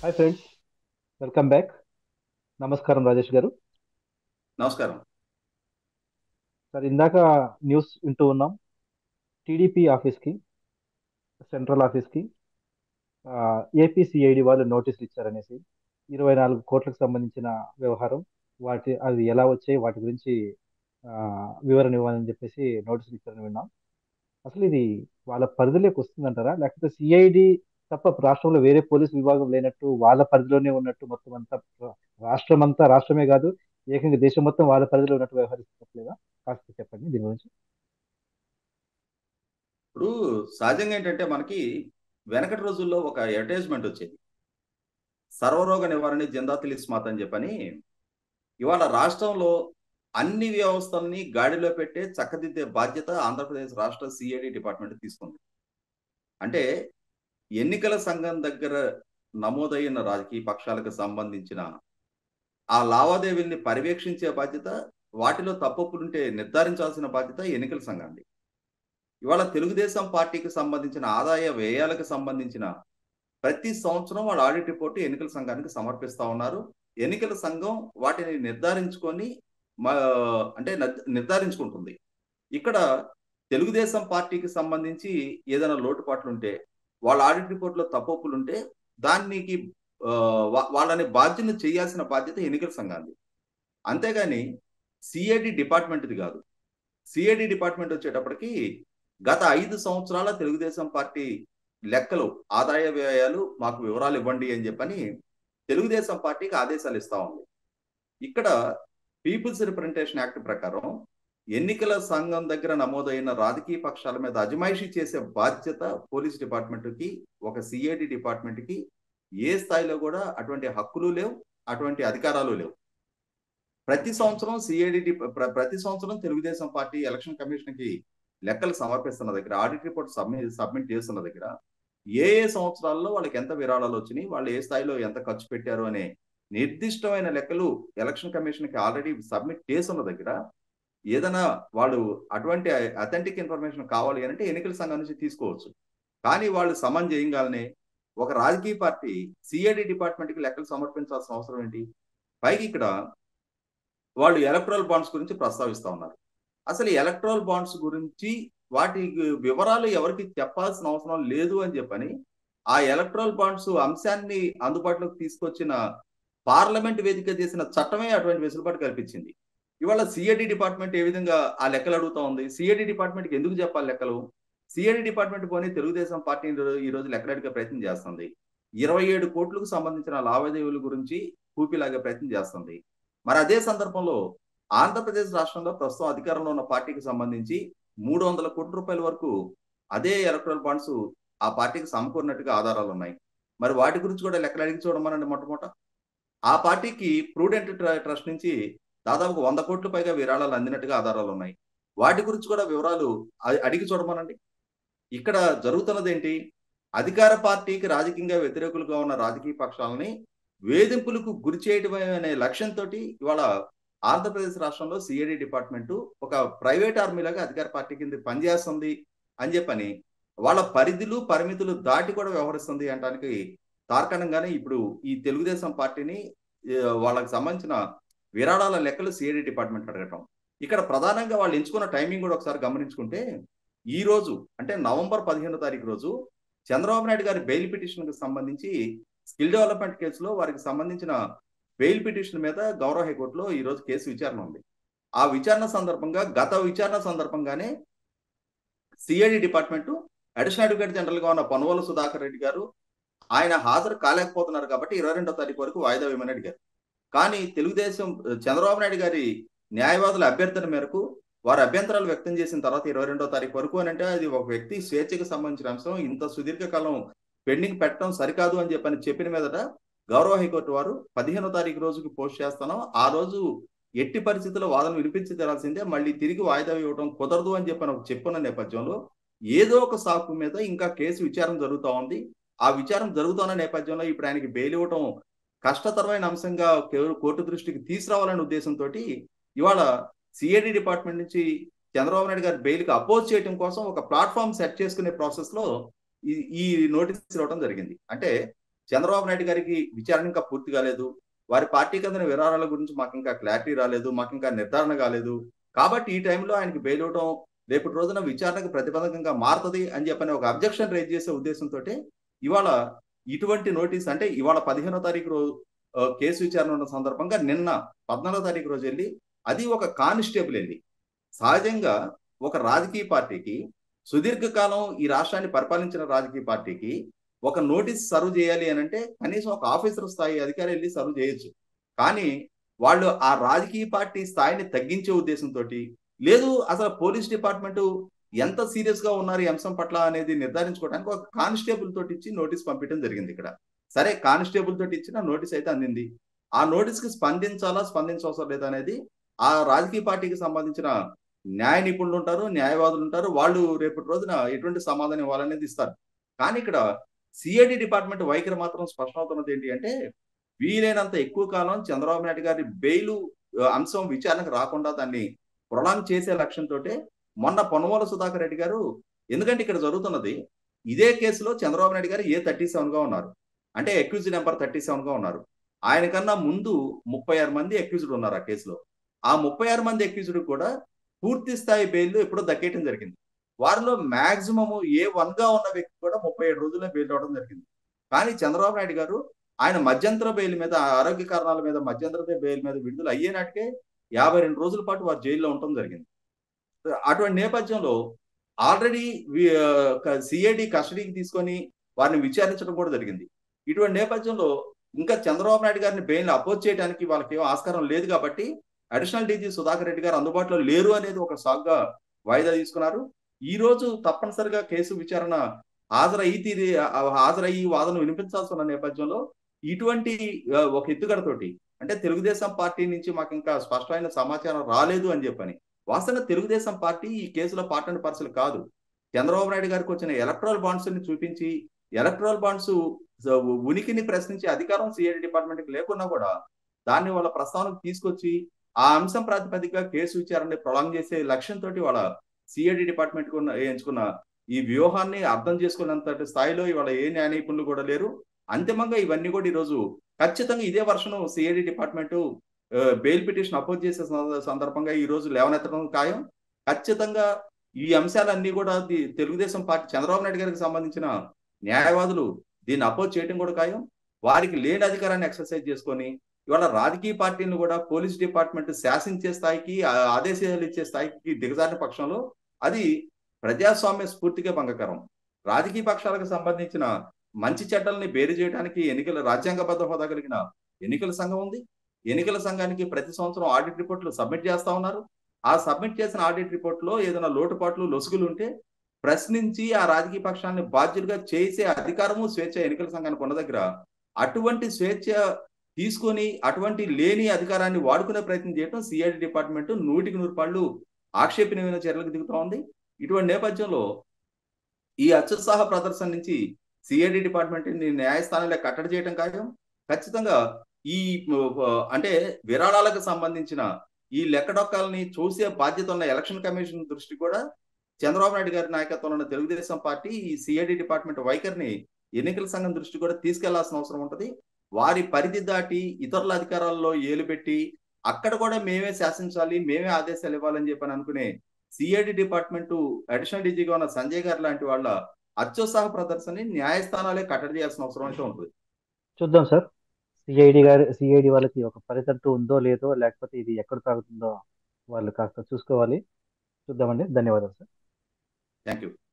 hi friends welcome back నమస్కారం రాజేష్ గారు నమస్కారం సార్ ఇందాక న్యూస్ వింటూ ఉన్నాం టీడీపీ ఆఫీస్కి సెంట్రల్ ఆఫీస్కి ఏపీసీఐడి వాళ్ళు నోటీసులు ఇచ్చారనేసి ఇరవై నాలుగు కోట్లకు సంబంధించిన వ్యవహారం వాటి అది ఎలా వచ్చాయి వాటి గురించి ఆ, వివరణ ఇవ్వాలని చెప్పేసి నోటీసులు ఇచ్చారని విన్నాం అసలు ఇది వాళ్ళ పరిధిలోకి వస్తుందంటారా లేకపోతే సిఐడి తప్ప రాష్ట్రంలో వేరే పోలీస్ విభాగం లేనట్టు వాళ్ళ పరిధిలోనే ఉన్నట్టు మొత్తం అంతా రాష్ట్రం అంతా రాష్ట్రమే కాదు ఏకంగా దేశం మొత్తం వాళ్ళ పరిధిలో ఉన్నట్టు వ్యవహరిస్తలేదా కాస్త చెప్పండి దీని గురించి ఇప్పుడు సహజంగా ఏంటంటే మనకి వెనకటి రోజుల్లో ఒక అడ్వర్టైజ్మెంట్ వచ్చేది సర్వరోగ నివారణ జిందాతిల్ ఇస్మాత్ అని చెప్పని ఇవాళ రాష్ట్రంలో అన్ని వ్యవస్థల్ని గాడిలో పెట్టే చక్కదిద్దే బాధ్యత ఆంధ్రప్రదేశ్ రాష్ట్ర సిఐడి డిపార్ట్మెంట్ తీసుకుంది అంటే ఎన్నికల సంఘం దగ్గర నమోదైన రాజకీయ పక్షాలకు సంబంధించిన ఆ లావాదేవీల్ని పర్యవేక్షించే బాధ్యత వాటిలో తప్పప్పులుంటే నిర్ధారించాల్సిన బాధ్యత ఎన్నికల సంఘాన్ని ఇవాళ తెలుగుదేశం పార్టీకి సంబంధించిన ఆదాయ వ్యయాలకు సంబంధించిన ప్రతి సంవత్సరం వాళ్ళ ఆడిట్ రిపోర్టు ఎన్నికల సంఘానికి సమర్పిస్తా ఉన్నారు ఎన్నికల సంఘం వాటిని నిర్ధారించుకొని మా అంటే నర్- నిర్ధారించుకుంటుంది ఇక్కడ తెలుగుదేశం పార్టీకి సంబంధించి ఏదైనా లోటుపాట్లు ఉంటే వాళ్ళ ఆడిట్ రిపోర్ట్లో తప్పొప్పులు ఉంటే దానికి ఆ, వా- వాళ్ళని బాధ్యత చేయాల్సిన బాధ్యత ఎన్నికల సంఘాన్ని అంతేగాని సిఐడి డిపార్ట్మెంట్ది కాదు సిఐడి డిపార్ట్మెంట్ వచ్చేటప్పటికి గత ఐదు సంవత్సరాల తెలుగుదేశం పార్టీ లెక్కలు ఆదాయ వ్యయాలు మాకు వివరాలు ఇవ్వండి అని చెప్పని తెలుగుదేశం పార్టీకి ఆదేశాలు ఇస్తా ఉంది ఇక్కడ పీపుల్స్ రిప్రజెంటేషన్ యాక్ట్ ప్రకారం ఎన్నికల సంఘం దగ్గర నమోదైన రాజకీయ పక్షాల మీద అజమాయిషీ చేసే బాధ్యత పోలీస్ డిపార్ట్మెంట్కి ఒక సిఐడి డిపార్ట్మెంట్కి ఏ స్థాయిలో కూడా అటువంటి హక్కులు లేవు అటువంటి అధికారాలు లేవు ప్రతి సంవత్సరం సిఐడి ప్రతి సంవత్సరం తెలుగుదేశం పార్టీ ఎలక్షన్ కమిషన్ కి లెక్కలు సమర్పిస్తున్న దగ్గర ఆడిట్ రిపోర్ట్ సబ్మిట్ సబ్మిట్ చేస్తున్న దగ్గర ఏ ఏ సంవత్సరాల్లో వాళ్ళకి ఎంత విరాళాలు వచ్చినాయి వాళ్ళు ఏ స్థాయిలో ఎంత ఖర్చు పెట్టారు అనే నిర్దిష్టమైన లెక్కలు ఎలక్షన్ కమిషన్ కి ఆల్రెడీ సబ్మిట్ చేస్తున్న దగ్గర ఏదైనా వాళ్ళు అటువంటి అథెంటిక్ ఇన్ఫర్మేషన్ కావాలి అంటే ఎన్నికల సంఘం నుంచి తీసుకోవచ్చు కానీ వాళ్ళు సమన్ చేయగానే ఒక రాజకీయ పార్టీ సిఐడి డిపార్ట్మెంట్ కి లెక్కలు సమర్పించాల్సిన అవసరం ఏంటి పైకి ఇక్కడ వాళ్ళు ఎలక్ట్రల్ బాండ్స్ గురించి ప్రస్తావిస్తా ఉన్నారు అసలు ఎలక్ట్రల్ బాండ్స్ గురించి వాటి వివరాలు ఎవరికి చెప్పాల్సిన అవసరం లేదు అని చెప్పని ఆ ఎలక్ట్రల్ బాండ్స్ అంశాన్ని అందుబాటులోకి తీసుకొచ్చిన పార్లమెంట్ వేదిక చేసిన చట్టమే అటువంటి వెసులుబాటు కల్పించింది ఇవాళ సిఐడి డిపార్ట్మెంట్ ఏ విధంగా ఆ లెక్కలు అడుగుతా ఉంది సిఐడి డిపార్ట్మెంట్కి ఎందుకు చెప్పాలి లెక్కలు సిఐడి డిపార్ట్మెంట్ పోనీ తెలుగుదేశం పార్టీ ఈ రోజు లెక్కలడిగే ప్రయత్నం చేస్తుంది ఇరవై ఏడు కోట్లకు సంబంధించిన లావాదేవీల గురించి కూపిలాగే ప్రయత్నం చేస్తుంది మరి అదే సందర్భంలో ఆంధ్రప్రదేశ్ రాష్ట్రంలో ప్రస్తుతం అధికారంలో ఉన్న పార్టీకి సంబంధించి మూడు వందల కోట్ల రూపాయల వరకు అదే ఎలక్ట్రల్ బాండ్స్ ఆ పార్టీకి సమకూరినట్టుగా ఆధారాలు ఉన్నాయి మరి వాటి గురించి కూడా లెక్కలు అడిగి చూడమనండి మొట్టమొదట ఆ పార్టీకి ప్రూడెంట్ ట్రస్ట్ నుంచి దాదాపు వంద కోట్ల పైగా విరాళాలు అందినట్టుగా ఆధారాలు ఉన్నాయి వాటి గురించి కూడా వివరాలు అ- అడిగి చూడమనండి ఇక్కడ జరుగుతున్నది ఏంటి అధికార పార్టీకి రాజకీయంగా వ్యతిరేకులుగా ఉన్న రాజకీయ పక్షాలని వేధింపులకు గురి చేయడం అనే లక్ష్యంతో ఇవాళ ఆంధ్రప్రదేశ్ రాష్ట్రంలో సిఐడి డిపార్ట్మెంట్ ఒక ప్రైవేట్ ఆర్మీలాగా అధికార పార్టీ కింద పనిచేస్తుంది అని చెప్పని వాళ్ళ పరిధులు పరిమితులు దాటి కూడా వ్యవహరిస్తుంది అనడానికి తార్కాణంగానే ఇప్పుడు ఈ తెలుగుదేశం పార్టీని ఏ, వాళ్ళకి సంబంధించిన విరాళాల లెక్కలు సిఐడి డిపార్ట్మెంట్ అడగటం ఇక్కడ ప్రధానంగా వాళ్ళు ఎంచుకున్న టైమింగ్ కూడా ఒకసారి గమనించుకుంటే ఈ రోజు అంటే నవంబర్ పదిహేనో తారీఖు రోజు చంద్రబాబు నాయుడు గారి బెయిల్ పిటిషన్ కి సంబంధించి స్కిల్ డెవలప్మెంట్ కేసులో వారికి సంబంధించిన బెయిల్ పిటిషన్ మీద గౌరవ హైకోర్టులో ఈ రోజు కేసు విచారణ ఉంది ఆ విచారణ సందర్భంగా గత విచారణ సందర్భంగానే CID department additional advocate general గా ఉన్న పనువల సుధాకర్ రెడ్డి గారు ఆయన హాజరు కాలేకపోతున్నారు కాబట్టి ఇరవై రెండో తారీఖు వరకు వాయిదా వేయమని అడిగారు కానీ తెలుగుదేశం చంద్రబాబు నాయుడు గారి న్యాయవాదుల అభ్యర్థన మేరకు వారు అభ్యంతరాలు వ్యక్తం చేసిన తర్వాత ఇరవై రెండో తారీఖు వరకు అని అంటే అది ఒక వ్యక్తి స్వేచ్ఛకు సంబంధించిన అంశం ఇంత సుదీర్ఘకాలం పెండింగ్ పెట్టడం సరికాదు అని చెప్పని చెప్పిన మీదట గౌరవ హైకోర్టు వారు పదిహేనో తారీఖు రోజుకి పోస్ట్ చేస్తాను ఆ రోజు ఎట్టి పరిస్థితుల్లో వాదన వినిపించి తెరాల్సిందే మళ్ళీ తిరిగి వాయిదా ఇవ్వడం కుదరదు అని చెప్పని ఒక చెప్పున్న నేపథ్యంలో ఏదో ఒక సాకు మీద ఇంకా కేసు విచారణ జరుగుతూ ఉంది ఆ విచారణ జరుగుతున్న నేపథ్యంలో ఇప్పుడు ఆయనకి బెయిల్ ఇవ్వడం కష్టతరమైన అంశంగా కేవలం కోర్టు దృష్టికి తీసుకురావాలనే ఉద్దేశంతో ఇవాళ సిఐడి డిపార్ట్మెంట్ నుంచి చంద్రబాబు నాయుడు గారి బెయిల్కి అపోజ్ చేయడం కోసం ఒక ప్లాట్ఫామ్ సెట్ చేసుకునే ప్రాసెస్ లో ఈ ఈ నోటీస్ ఇవ్వడం జరిగింది అంటే చంద్రబాబు నాయుడు గారికి విచారణ ఇంకా పూర్తి కాలేదు వారి పార్టీకి అందిన విరాళాల గురించి మాకు ఇంకా క్లారిటీ రాలేదు మాకు ఇంకా నిర్ధారణ కాలేదు కాబట్టి ఈ టైంలో ఆయనకి బెయిల్ ఇవ్వడం రేపటి రోజున విచారణకు ప్రతిబంధకంగా మారుతుంది అని చెప్పని ఒక అబ్జెక్షన్ రైజ్ చేసే ఉద్దేశంతో ఇవాళ ఇటువంటి నోటీస్ అంటే ఇవాళ పదిహేనో తారీఖు రోజు ఆ, కేసు విచారణ ఉన్న సందర్భంగా నిన్న పద్నాలుగో తారీఖు రోజు వెళ్ళి అది ఒక కానిస్టేబుల్ వెళ్ళి సహజంగా ఒక రాజకీయ పార్టీకి సుదీర్ఘకాలం ఈ రాష్ట్రాన్ని పరిపాలించిన రాజకీయ పార్టీకి ఒక నోటీస్ సర్వ్ చేయాలి అని అంటే కనీసం ఒక ఆఫీసర్ స్థాయి అధికారి వెళ్ళి సర్వ్ చేయొచ్చు కానీ వాళ్ళు ఆ రాజకీయ పార్టీ స్థాయిని తగ్గించే ఉద్దేశంతో లేదు అసలు పోలీస్ డిపార్ట్మెంట్ ఎంత సీరియస్ గా ఉన్నారు ఈ అంశం పట్ల అనేది నిర్ధారించుకోవడానికి ఒక కానిస్టేబుల్ తోటి ఇచ్చి నోటీస్ పంపించడం జరిగింది ఇక్కడ సరే కానిస్టేబుల్ తోటి ఇచ్చిన నోటీస్ అయితే అందింది ఆ నోటీస్ కి స్పందించాలా స్పందించవసరం లేదా అనేది ఆ రాజకీయ పార్టీకి సంబంధించిన న్యాయ నిపుణులు ఉంటారు న్యాయవాదులు ఉంటారు వాళ్ళు రేపటి రోజున ఎటువంటి సమాధానం ఇవ్వాలనేది ఇస్తారు కానీ ఇక్కడ సిఐడి డిపార్ట్మెంట్ వైఖరి మాత్రం స్పష్టమవుతున్నది ఏంటి అంటే వీలైనంత ఎక్కువ కాలం చంద్రబాబు నాయుడు గారి బెయిలు ఆ, అంశం విచారణకు రాకుండా దాన్ని ప్రొలాంగ్ చేసే లక్ష్యంతో మొన్న పొన్నమూల సుధాకర్ రెడ్డి గారు ఎందుకంటే ఇక్కడ జరుగుతున్నది ఇదే కేసులో చంద్రబాబు నాయుడు గారు ఏ థర్టీ సెవెన్ గా ఉన్నారు అంటే అక్యూజ్ నెంబర్ థర్టీ సెవెన్ గా ఉన్నారు ఆయన కన్నా ముందు ముప్పై ఆరు మంది అక్యూజ్డ్ ఉన్నారు ఆ కేసులో ఆ ముప్పై ఆరు మంది అక్యూజ్డ్ కూడా పూర్తి స్థాయి బెయిల్ ఎప్పుడో దక్కేయటం జరిగింది వారిలో మాక్సిమం ఏ వన్ గా ఉన్న వ్యక్తి కూడా ముప్పై ఏడు రోజుల్లో బెయిల్ అవడం జరిగింది కానీ చంద్రబాబు నాయుడు గారు ఆయన మధ్యంతర బెయిల్ మీద ఆరోగ్య కారణాల మీద మధ్యంతర బెయిల్ మీద విడుదల అయ్యే నాటికే యాభై రెండు రోజుల పాటు వారు జైల్లో ఉండటం జరిగింది అటువంటి నేపథ్యంలో ఆల్రెడీ సిఐడి కస్టడీకి తీసుకొని వారిని విచారించడం కూడా జరిగింది ఇటువంటి నేపథ్యంలో ఇంకా చంద్రబాబు నాయుడు గారిని బెయిల్ అపోజ్ చేయడానికి వాళ్ళకి ఏం ఆస్కారం లేదు కాబట్టి అడిషనల్ డీజీ సుధాకర్ రెడ్డి గారు అందుబాటులో లేరు అనేది ఒక సాగ్గా వాయిదా తీసుకున్నారు ఈ రోజు తప్పనిసరిగా కేసు విచారణ హాజరయ్యి తీరి ఆ, హాజరయ్యి వాదన వినిపించాల్సి ఉన్న నేపథ్యంలో ఇటువంటి ఆ, ఒక ఎత్తుగడతోటి అంటే తెలుగుదేశం పార్టీ నుంచి మాకు ఇంకా స్పష్టమైన సమాచారం రాలేదు అని చెప్పని వాస్తవంగా తెలుగుదేశం పార్టీ ఈ కేసులో పార్ట్ అండ్ పార్సల్ కాదు చంద్రబాబు నాయుడు గారికి వచ్చిన ఎలక్ట్రల్ బాండ్స్ ని చూపించి ఎలక్ట్రల్ బాండ్స్ ఉనికిని ప్రశ్నించే అధికారం సిఐడి డిపార్ట్మెంట్ కి లేకున్నా కూడా దాన్ని వాళ్ళ ప్రస్తావనకు తీసుకొచ్చి ఆ అంశం ప్రాతిపదికగా కేసు విచారణని ప్రొలాంగ్ చేసే లక్ష్యంతో వాళ్ళ సిఐడి డిపార్ట్మెంట్ కు ఉన్న- ఎంచుకున్న ఈ వ్యూహాన్ని అర్థం చేసుకున్నంత స్థాయిలో ఇవాళ ఏ న్యాయ నిపుణులు కూడా లేరు అంతిమంగా ఇవన్నీ కూడా ఈరోజు ఖచ్చితంగా ఇదే వర్షం CID department bail petition oppose చేసే సంద- సందర్భంగా ఈ రోజు లేవనెత్తడం ఖాయం ఖచ్చితంగా ఈ అంశాలన్నీ కూడా ది- తెలుగుదేశం పార్టీ చంద్రబాబు నాయుడు గారికి సంబంధించిన న్యాయవాదులు దీన్ని అపోజ్ చేయడం కూడా ఖాయం వారికి లేని అధికారాన్ని ఎక్సర్సైజ్ చేసుకొని ఇవాళ రాజకీయ పార్టీలను కూడా పోలీస్ డిపార్ట్మెంట్ శాసించే స్థాయికి ఆ, ఆదేశాలు ఇచ్చే స్థాయికి దిగజారిన పక్షంలో అది ప్రజాస్వామ్య స్ఫూర్తికే భంగకరం రాజకీయ పక్షాలకు సంబంధించిన మంచి చట్టాలని బేరు చేయడానికి ఎన్నికల రాజ్యాంగబద్ధ హోదా కలిగిన ఎన్నికల సంఘం ఉంది ఎన్నికల సంఘానికి ప్రతి సంవత్సరం ఆడిట్ రిపోర్ట్లు సబ్మిట్ చేస్తా ఉన్నారు ఆ సబ్మిట్ చేసిన ఆడిట్ రిపోర్ట్ లో ఏదైనా లోటుపాట్లు లొసుగులు ఉంటే ప్రశ్నించి ఆ రాజకీయ పక్షాన్ని బాధ్యులుగా చేసే అధికారము స్వేచ్ఛ ఎన్నికల సంఘానికి ఉన్న దగ్గర అటువంటి స్వేచ్ఛ తీసుకొని అటువంటి లేని అధికారాన్ని వాడుకునే ప్రయత్నం చేయడం సిఐడి డిపార్ట్మెంట్ నూటికి నూరు పాళ్ళు ఆక్షేపణీయమైన చర్యలకు దిగుతా ఉంది ఇటువంటి నేపథ్యంలో ఈ అత్యుత్సాహ ప్రదర్శన నుంచి సిఐడి డిపార్ట్మెంట్ ని న్యాయస్థానంలో కట్టడి చేయడం ఖాయం ఖచ్చితంగా ఈ ఆ, అంటే విరాళాలకు సంబంధించిన ఈ లెక్కడొక్కల్ని చూసే బాధ్యత ఉన్న ఎలక్షన్ కమిషన్ దృష్టి కూడా చంద్రబాబు నాయుడు గారి నాయకత్వంలో ఉన్న తెలుగుదేశం పార్టీ ఈ సిఐడి డిపార్ట్మెంట్ వైఖరిని ఎన్నికల సంఘం దృష్టి కూడా తీసుకెళ్లాల్సిన అవసరం ఉంటది వారి పరిధి దాటి ఇతరుల అధికారాల్లో ఏలు పెట్టి అక్కడ కూడా మేమే శాసించాలి మేమే ఆదేశాలు ఇవ్వాలని చెప్పని అనుకునే సిఐడి డిపార్ట్మెంట్ అడిషనల్ డీజీగా ఉన్న సంజయ్ గారు లాంటి వాళ్ళ అత్యుత్సాహ ప్రదర్శనని న్యాయస్థానాలే కట్టడి చేయాల్సిన అవసరం అయితే ఉంటుంది చూద్దాం సార్ సిఐడి గారి సిఐడి వాళ్ళకి ఒక పరితంటూ ఉందో లేదో లేకపోతే ఇది ఎక్కడ సాగుతుందో వాళ్ళు కాస్త చూసుకోవాలి చూద్దామండి ధన్యవాదాలు సార్ థ్యాంక్ యూ